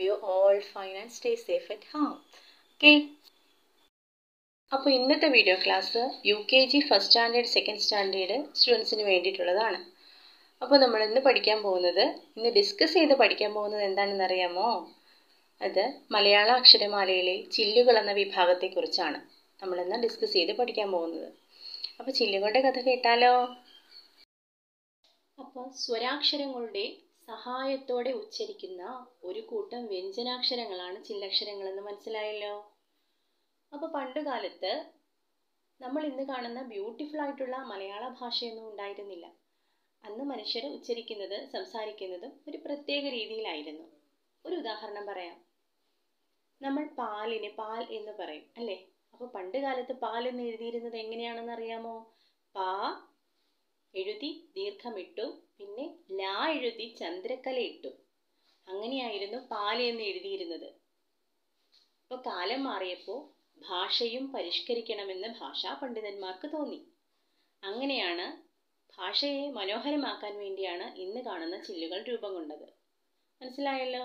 you all fine and stay safe at home. Okay? അപ്പോൾ ഇന്നത്തെ video class U K G first standard second standard സ്റ്റുഡൻസിന് വേണ്ടിയിട്ടുള്ളതാണ് അപ്പോൾ നമ്മൾ ഇന്ന് പഠിക്കാൻ പോകുന്നത് ഇന്ന് ഡിസ്കസ് ചെയ്ത് പഠിക്കാൻ പോകുന്നത് എന്താണെന്ന് അറിയാമോ അത് മലയാള അക്ഷരമാലയിലെ ചില്ലുകൾ എന്ന വിഭാഗത്തെക്കുറിച്ചാണ് നമ്മളിന്ന് ഡിസ്കസ് ചെയ്ത് പഠിക്കാൻ പോകുന്നത് അപ്പോൾ ചില്ലുകളുടെ കഥ കേട്ടാലോ അപ്പോൾ സ്വരാക്ഷരങ്ങളുടെ സഹായത്തോടെ ഉച്ചരിക്കുന്ന ഒരു കൂട്ടം വ്യഞ്ജനാക്ഷരങ്ങളാണ് ചില്ലക്ഷരങ്ങളെന്ന് മനസ്സിലായല്ലോ അപ്പോൾ പണ്ട് കാലത്ത് നമ്മൾ ഇന്ന് കാണുന്ന ബ്യൂട്ടിഫുൾ ആയിട്ടുള്ള മലയാള ഭാഷയൊന്നും ഉണ്ടായിരുന്നില്ല അന്ന് മനുഷ്യർ ഉച്ചരിക്കുന്നത് സംസാരിക്കുന്നതും ഒരു പ്രത്യേക രീതിയിലായിരുന്നു ഒരു ഉദാഹരണം പറയാം നമ്മൾ പാലിന് പാൽ എന്ന് പറയും അല്ലേ അപ്പോൾ പണ്ട് കാലത്ത് പാൽ എന്ന് എഴുതിയിരുന്നത് എങ്ങനെയാണെന്ന് അറിയാമോ പാ എഴുതി ദീർഘമിട്ടു പിന്നെ ലാ എഴുതി ചന്ദ്രക്കല ഇട്ടു അങ്ങനെയായിരുന്നു പാല് എന്ന് എഴുതിയിരുന്നത് അപ്പോൾ കാലം മാറിയപ്പോൾ ഭാഷയും പരിഷ്കരിക്കണമെന്ന് ഭാഷാ പണ്ഡിതന്മാർക്ക് തോന്നി അങ്ങനെയാണ് ഭാഷയെ മനോഹരമാക്കാൻ വേണ്ടിയാണ് ഇന്ന് കാണുന്ന ചില്ലുകൾ രൂപം കൊണ്ടത് മനസ്സിലായല്ലോ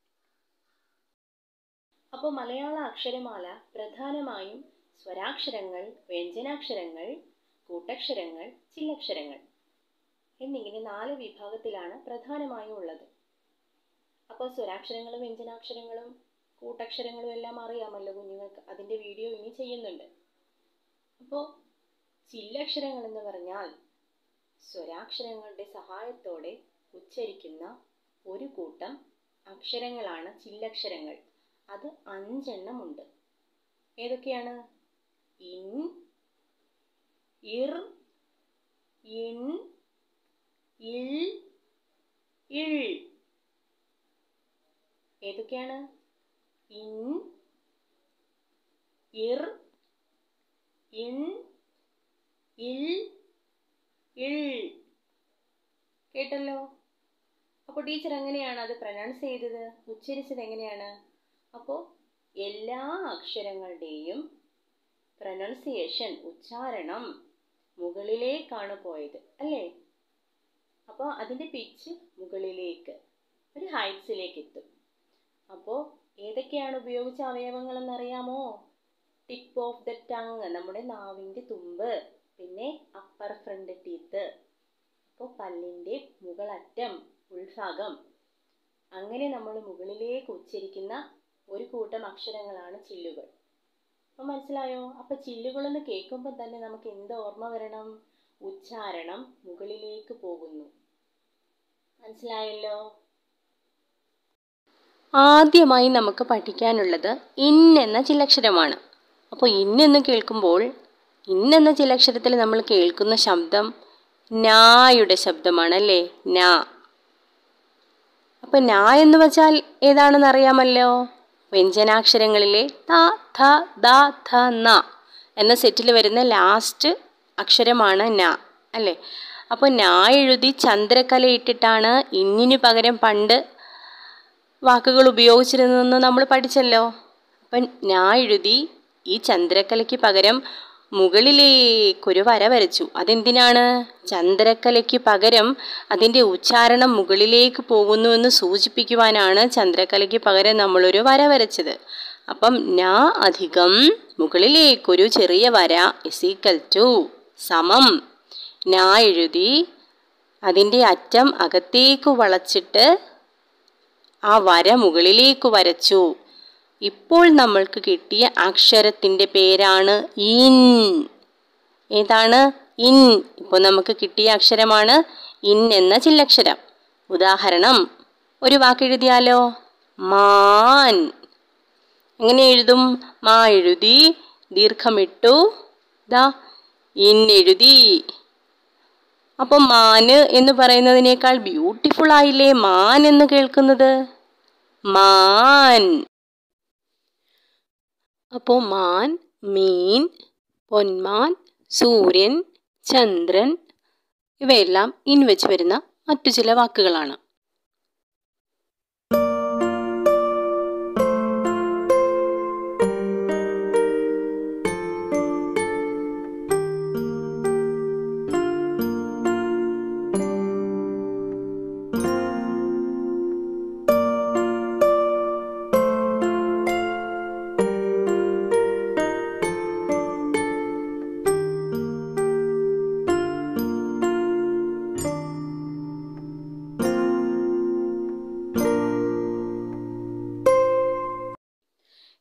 അപ്പോൾ മലയാള അക്ഷരമാല പ്രധാനമായും സ്വരാക്ഷരങ്ങൾ വ്യഞ്ജനാക്ഷരങ്ങൾ കൂട്ടക്ഷരങ്ങൾ ചില്ലക്ഷരങ്ങൾ എന്നിങ്ങനെ നാല് വിഭാഗത്തിലാണ് പ്രധാനമായും ഉള്ളത് അപ്പോൾ സ്വരാക്ഷരങ്ങളും വ്യഞ്ജനാക്ഷരങ്ങളും കൂട്ടക്ഷരങ്ങളും എല്ലാം അറിയാമല്ലോ കുഞ്ഞുങ്ങൾക്ക് അതിൻ്റെ വീഡിയോ ഇനി ചെയ്യുന്നുണ്ട് അപ്പോൾ ചില്ലക്ഷരങ്ങൾ എന്ന് പറഞ്ഞാൽ സ്വരാക്ഷരങ്ങളുടെ സഹായത്തോടെ ഉച്ചരിക്കുന്ന ഒരു കൂട്ടം അക്ഷരങ്ങളാണ് ചില്ലക്ഷരങ്ങൾ അത് അഞ്ചെണ്ണമുണ്ട് ഏതൊക്കെയാണ് ഇൻ ഇർ ഇൻ ഇൽ ഇൾ ഏതൊക്കെയാണ് ഇൻ ഇർ ഇൻ ഇൽ ഇൾ കേട്ടല്ലോ അപ്പോൾ ടീച്ചർ എങ്ങനെയാണ് അത് പ്രനൗൺസ് ചെയ്തത് ഉച്ചരിച്ചത് എങ്ങനെയാണ് അപ്പോൾ എല്ലാ അക്ഷരങ്ങളുടെയും പ്രൊനൗൺസിയേഷൻ ഉച്ചാരണം മുകളിലേക്കാണ് പോയത് അല്ലേ അപ്പോൾ അതിൻ്റെ പിച്ച് മുകളിലേക്ക് ഒരു ഹൈറ്റ്സിലേക്ക് എത്തും അപ്പോൾ ഏതൊക്കെയാണ് ഉപയോഗിച്ച അവയവങ്ങളെന്ന് അറിയാമോ ടിപ്പ് ഓഫ് ദ ടങ് നമ്മുടെ നാവിൻ്റെ തുമ്പ് പിന്നെ അപ്പർ ഫ്രണ്ട് ടീത്ത് അപ്പോൾ പല്ലിൻ്റെ മുകളറ്റം ഉൾഭാഗം അങ്ങനെ നമ്മൾ മുകളിലേക്ക് ഉച്ചരിക്കുന്ന ഒരു കൂട്ടം അക്ഷരങ്ങളാണ് ചില്ലുകൾ അപ്പം മനസ്സിലായോ അപ്പം ചില്ലുകളെന്ന് കേൾക്കുമ്പോൾ തന്നെ നമുക്ക് എന്ത് ഓർമ്മ വരണം ഉച്ചാരണം മുകളിലേക്ക് പോകുന്നു മനസ്സിലായല്ലോ ആദ്യമായി നമുക്ക് പഠിക്കാനുള്ളത് ഇൻ എന്ന ചില്ലക്ഷരമാണ് അപ്പോൾ ഇൻ എന്ന് കേൾക്കുമ്പോൾ ഇൻ എന്ന ചില്ലക്ഷരത്തിൽ നമ്മൾ കേൾക്കുന്ന ശബ്ദം നായുടെ ശബ്ദമാണ് അല്ലേ നാ അപ്പം നാ എന്ന് വെച്ചാൽ ഏതാണെന്ന് അറിയാമല്ലോ വ്യഞ്ജനാക്ഷരങ്ങളിലെ ത ഥ ദ ഥ ന എന്ന സെറ്റിൽ വരുന്ന ലാസ്റ്റ് അക്ഷരമാണ് ന അല്ലേ അപ്പോൾ നാ എഴുതി ചന്ദ്രക്കല ഇട്ടിട്ടാണ് ഇന്നിനു പകരം പണ്ട് വാക്കുകൾ ഉപയോഗിച്ചിരുന്നതെന്ന് നമ്മൾ പഠിച്ചല്ലോ അപ്പം നാ എഴുതി ഈ ചന്ദ്രക്കലയ്ക്ക് പകരം മുകളിലേക്കൊരു വര വരച്ചു അതെന്തിനാണ് ചന്ദ്രക്കലയ്ക്ക് പകരം അതിൻ്റെ ഉച്ചാരണം മുകളിലേക്ക് പോകുന്നു എന്ന് സൂചിപ്പിക്കുവാനാണ് ചന്ദ്രക്കലയ്ക്ക് പകരം നമ്മളൊരു വര വരച്ചത് അപ്പം നാ അധികം മുകളിലേക്കൊരു ചെറിയ വര ഇസീക്കൽ ടു സമം നാ എഴുതി അതിൻ്റെ അറ്റം അകത്തേക്ക് വളച്ചിട്ട് ആ വര മുകളിലേക്ക് വരച്ചു ഇപ്പോൾ നമ്മൾക്ക് കിട്ടിയ അക്ഷരത്തിൻ്റെ പേരാണ് ഇൻ ഏതാണ് ഇൻ ഇപ്പോൾ നമുക്ക് കിട്ടിയ അക്ഷരമാണ് ഇൻ എന്ന ചില്ലക്ഷരം ഉദാഹരണം ഒരു വാക്ക് എഴുതിയാലോ മാൻ എങ്ങനെ എഴുതും മാ എഴുതി ദീർഘമിട്ടു ദാ ഇൻ എഴുതി അപ്പം മാന് എന്ന് പറയുന്നതിനേക്കാൾ ബ്യൂട്ടിഫുൾ ആയില്ലേ മാൻ എന്ന് കേൾക്കുന്നത് മാൻ അപ്പോൾ മാൻ മീൻ പൊന്മാൻ സൂര്യൻ ചന്ദ്രൻ ഇവയെല്ലാം ഇൻ വെച്ച് വരുന്ന മറ്റു ചില വാക്കുകളാണ്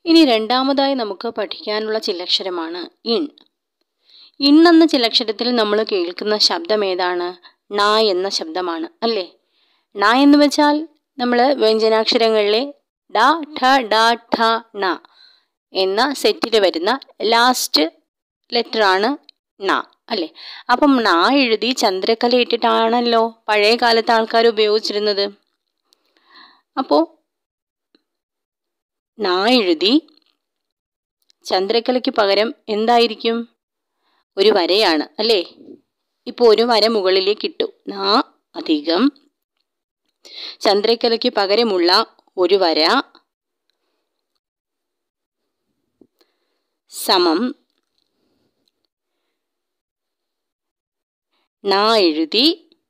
ഇനി രണ്ടാമതായി നമുക്ക് പഠിക്കാനുള്ള ചില്ലക്ഷരമാണ് ഇൺ ഇൺ എന്ന ചില്ലക്ഷരത്തിൽ നമ്മൾ കേൾക്കുന്ന ശബ്ദം ഏതാണ് ണ എന്ന ശബ്ദമാണ് അല്ലേ ണ എന്ന് വെച്ചാൽ നമ്മൾ വ്യഞ്ജനാക്ഷരങ്ങളിലെ ഡ ഠ ഡ ഠ ണ എന്ന സെറ്റിൽ വരുന്ന ലാസ്റ്റ് ലെറ്റർ ആണ് ണ അല്ലേ അപ്പം ണ എഴുതി ചന്ദ്രക്കല ഇട്ടിട്ടാണല്ലോ പഴയ കാലത്ത് ആൾക്കാർ ഉപയോഗിച്ചിരുന്നത് അപ്പോൾ ണ എഴുതി ചന്ദ്രക്കലയ്ക്ക് പകരം എന്തായിരിക്കും ഒരു വരയാണ് അല്ലേ ഇപ്പോൾ ഒരു വര മുകളിലേക്ക് ഇട്ടു നാ അധികം ചന്ദ്രക്കലയ്ക്ക് പകരമുള്ള ഒരു വര സമം നാ എഴുതി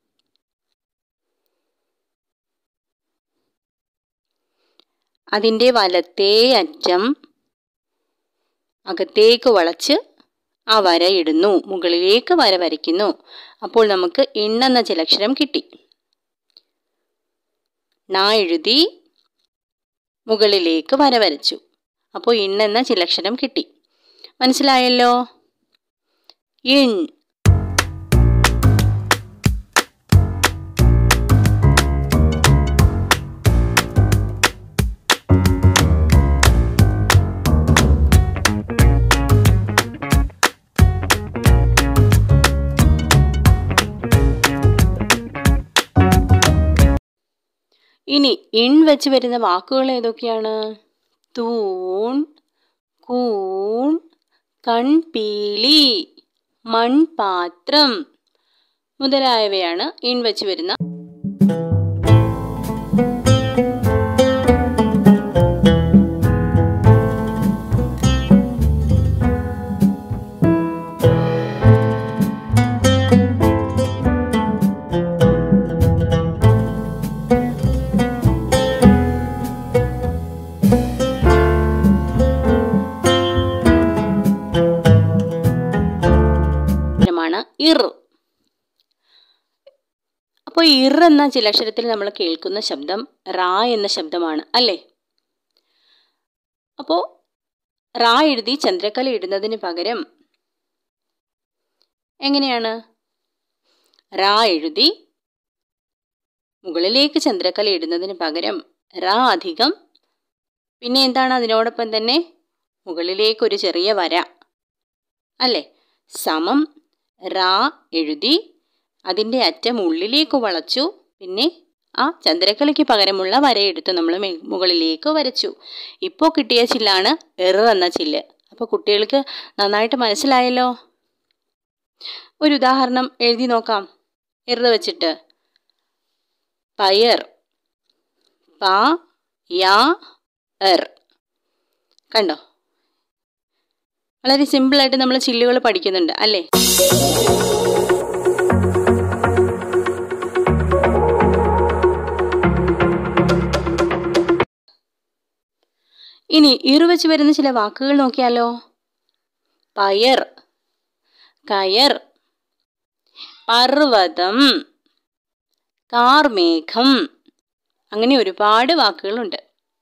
അതിൻ്റെ വലത്തേ അറ്റം അകത്തേക്ക് വളച്ച് ആ വര ഇടുന്നു മുകളിലേക്ക് വര വരയ്ക്കുന്നു അപ്പോൾ നമുക്ക് ഇണ്ണെന്ന ചിലക്ഷരം കിട്ടി നാ എഴുതി മുകളിലേക്ക് വര വരച്ചു അപ്പോൾ ഇണ്ണെന്ന ചിലക്ഷരം കിട്ടി മനസ്സിലായല്ലോ ഇൺ ഇനി ഇൺ വെച്ച് വരുന്ന വാക്കുകൾ ഏതൊക്കെയാണ് തൂൺ കൂൺ കൺപീലി മൺപാത്രം മുതലായവയാണ് ഇൺ വെച്ച് വരുന്ന അക്ഷരമാണ് ഇർ അപ്പോൾ ഇർ എന്ന ചിലക്ഷരത്തിൽ നമ്മൾ കേൾക്കുന്ന ശബ്ദം റാ എന്ന ശബ്ദമാണ് അല്ലേ അപ്പോൾ റാ എഴുതി ചന്ദ്രക്കല ഇടുന്നതിന് പകരം എങ്ങനെയാണ് റാ എഴുതി മുകളിലേക്ക് ചന്ദ്രക്കല ഇടുന്നതിന് പകരം റാ അധികം പിന്നെ എന്താണ് അതിനോടൊപ്പം തന്നെ മുകളിലേക്ക് ഒരു ചെറിയ വര അല്ലേ സമം റാ എഴുതി അതിൻ്റെ അറ്റം ഉള്ളിലേക്ക് വളച്ചു പിന്നെ ആ ചന്ദ്രക്കലയ്ക്ക് പകരമുള്ള വരയെടുത്ത് നമ്മൾ മെ- മുകളിലേക്ക് വരച്ചു ഇപ്പോൾ കിട്ടിയ ചില്ലാണ് എറ് എന്ന ചില്ല് അപ്പോൾ കുട്ടികൾക്ക് നന്നായിട്ട് മനസ്സിലായല്ലോ ഒരു ഉദാഹരണം എഴുതി നോക്കാം എറ് വെച്ചിട്ട് പയർ പ യാ എർ കണ്ടോ വളരെ സിമ്പിളായിട്ട് നമ്മൾ ചില്ലുകൾ പഠിക്കുന്നുണ്ട് അല്ലേ ഇനി ഇറുവച്ച് വരുന്ന ചില വാക്കുകൾ നോക്കിയാലോ പയർ കയർ പർവ്വതം കാർമേഘം അങ്ങനെ ഒരുപാട് വാക്കുകളുണ്ട്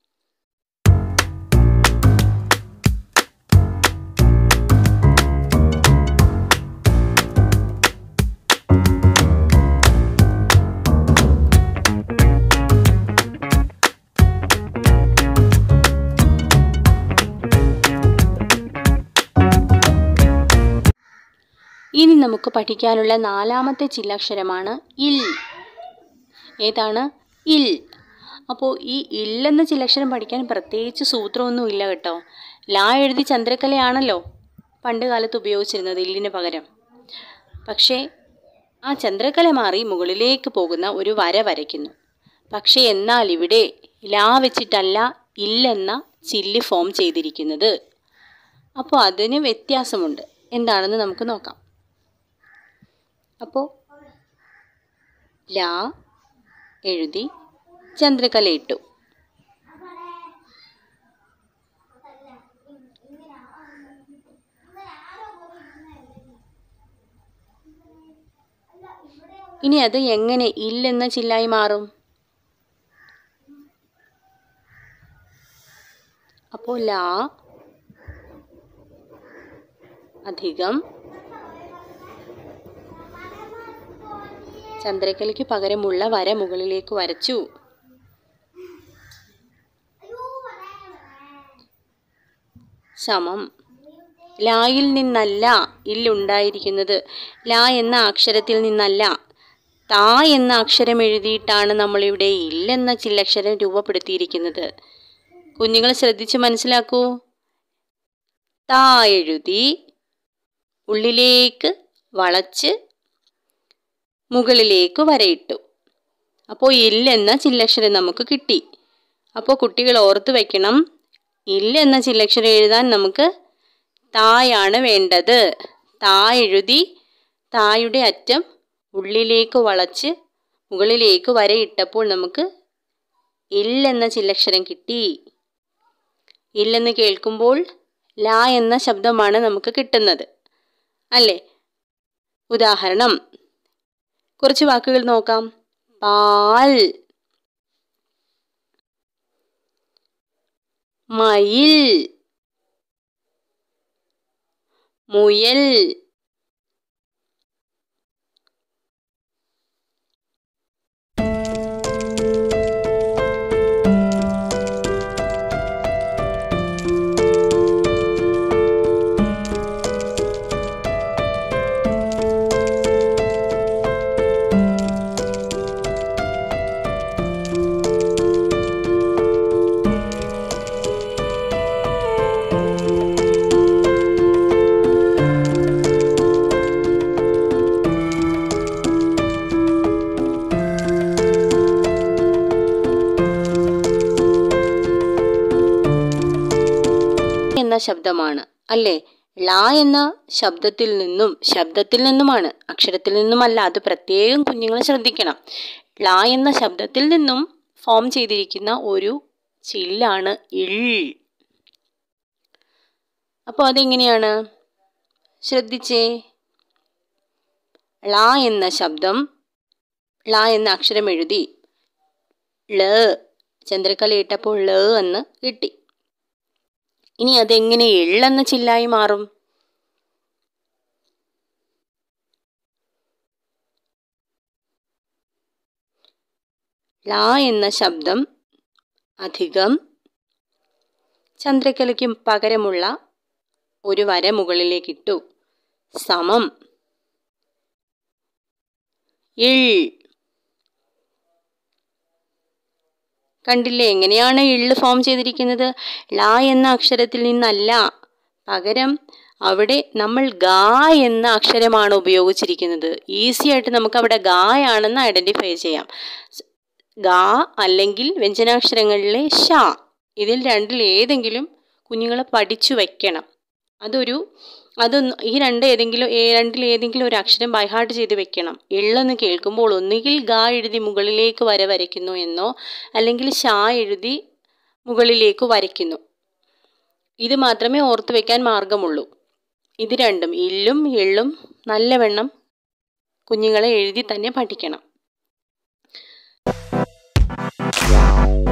ഇനി നമുക്ക് പഠിക്കാനുള്ള നാലാമത്തെ ചില്ലക്ഷരമാണ് ഇൽ ഏതാണ് ഇൽ അപ്പോൾ ഈ ഇല്ലെന്ന ചില്ലക്ഷരം പഠിക്കാൻ പ്രത്യേകിച്ച് സൂത്രമൊന്നും ഇല്ല കേട്ടോ ലാ എഴുതി ചന്ദ്രക്കലയാണല്ലോ പണ്ട് കാലത്ത് ഉപയോഗിച്ചിരുന്നത് ഇല്ലിന് പകരം പക്ഷേ ആ ചന്ദ്രക്കല മാറി മുകളിലേക്ക് പോകുന്ന ഒരു വര വരയ്ക്കുന്നു പക്ഷേ എന്നാൽ ഇവിടെ ലാ വെച്ചിട്ടല്ല ഇല്ലെന്ന ചില്ല് ഫോം ചെയ്തിരിക്കുന്നത് അപ്പോൾ അതിന് വ്യത്യാസമുണ്ട് എന്താണെന്ന് നമുക്ക് നോക്കാം അപ്പോൾ ലാ എഴുതി ചന്ദ്രകല ഇട്ടു ഇനി അത് എങ്ങനെ ഇല്ലെന്ന ചില്ലായി മാറും അപ്പോൾ ലാ അധികം ചന്ദ്രക്കലയ്ക്ക് പകരമുള്ള വര മുകളിലേക്ക് വരച്ചു സമം ലായിൽ നിന്നല്ല ഇല്ലുണ്ടായിരിക്കുന്നത് ലാ എന്ന അക്ഷരത്തിൽ നിന്നല്ല താ എന്ന അക്ഷരം എഴുതിയിട്ടാണ് നമ്മളിവിടെ ഇല്ലെന്ന ചില്ലക്ഷരം രൂപപ്പെടുത്തിയിരിക്കുന്നത് കുഞ്ഞുങ്ങൾ ശ്രദ്ധിച്ച് മനസ്സിലാക്കൂ താ എഴുതി ഉള്ളിലേക്ക് വളച്ച് മുകളിലേക്ക് വരയിട്ടു അപ്പോൾ ഇല്ലെന്ന ചില്ലക്ഷരം നമുക്ക് കിട്ടി അപ്പോൾ കുട്ടികൾ ഓർത്ത് വയ്ക്കണം ഇല്ലെന്ന ചില്ലക്ഷരം എഴുതാൻ നമുക്ക് തായാണ് വേണ്ടത് താ എഴുതി തായുടെ അറ്റം ഉള്ളിലേക്ക് വളച്ച് മുകളിലേക്ക് വരയിട്ടപ്പോൾ നമുക്ക് ഇല്ലെന്ന ചില്ലക്ഷരം കിട്ടി ഇല്ലെന്ന് കേൾക്കുമ്പോൾ ലാ എന്ന ശബ്ദമാണ് നമുക്ക് കിട്ടുന്നത് അല്ലേ ഉദാഹരണം കുറച്ച് വാക്കുകൾ നോക്കാം പാൽ മയിൽ മുയൽ എന്ന ശബ്ദമാണ് അല്ലേ ലാ എന്ന ശബ്ദത്തിൽ നിന്നും ശബ്ദത്തിൽ നിന്നുമാണ് അക്ഷരത്തിൽ നിന്നുമല്ല അത് പ്രത്യേകം കുഞ്ഞുങ്ങൾ ശ്രദ്ധിക്കണം ലാ എന്ന ശബ്ദത്തിൽ നിന്നും ഫോം ചെയ്തിരിക്കുന്ന ഒരു ചില്ലാണ് ഇൾ അപ്പോൾ അതെങ്ങനെയാണ് ശ്രദ്ധിച്ചേ ള എന്ന ശബ്ദം ള എന്ന അക്ഷരം എഴുതി ള ചന്ദ്രക്കല ഇട്ടപ്പോൾ ള എന്ന് കിട്ടി ഇനി അതെങ്ങനെ എള്ളെന്ന ചില്ലായി മാറും ലാ എന്ന ശബ്ദം അധികം ചന്ദ്രക്കലയ്ക്കും പകരമുള്ള ഒരു വര മുകളിലേക്കിട്ടു സമം ഇൾ കണ്ടില്ലേ എങ്ങനെയാണ് ഇള്ള് ഫോം ചെയ്തിരിക്കുന്നത് ലാ എന്ന അക്ഷരത്തിൽ നിന്നല്ല പകരം അവിടെ നമ്മൾ ഗാ എന്ന അക്ഷരമാണ് ഉപയോഗിച്ചിരിക്കുന്നത് ഈസി ആയിട്ട് നമുക്ക് അവിടെ ഗായാണെന്ന് ഐഡന്റിഫൈ ചെയ്യാം ഗാ അല്ലെങ്കിൽ വ്യഞ്ജനാക്ഷരങ്ങളിലെ ഷ ഇതിൽ രണ്ടിൽ ഏതെങ്കിലും കുഞ്ഞുങ്ങൾ പഠിച്ചു വെക്കണം അതൊരു അതൊന്ന് ഈ രണ്ട് ഏതെങ്കിലും ഏ- രണ്ടിൽ ഏതെങ്കിലും ഒരു അക്ഷരം ബൈഹാർട്ട് ചെയ്ത് വെക്കണം എള്ളെന്ന് കേൾക്കുമ്പോൾ ഒന്നുകിൽ ഗാ എഴുതി മുകളിലേക്ക് വര വരയ്ക്കുന്നു എന്നോ അല്ലെങ്കിൽ ഷാ എഴുതി മുകളിലേക്ക് വരയ്ക്കുന്നു ഇത് മാത്രമേ ഓർത്ത് വെക്കാൻ മാർഗമുള്ളൂ ഇത് രണ്ടും ഇല്ലും എള്ളും നല്ലവണ്ണം കുഞ്ഞുങ്ങളെ എഴുതി തന്നെ പഠിക്കണം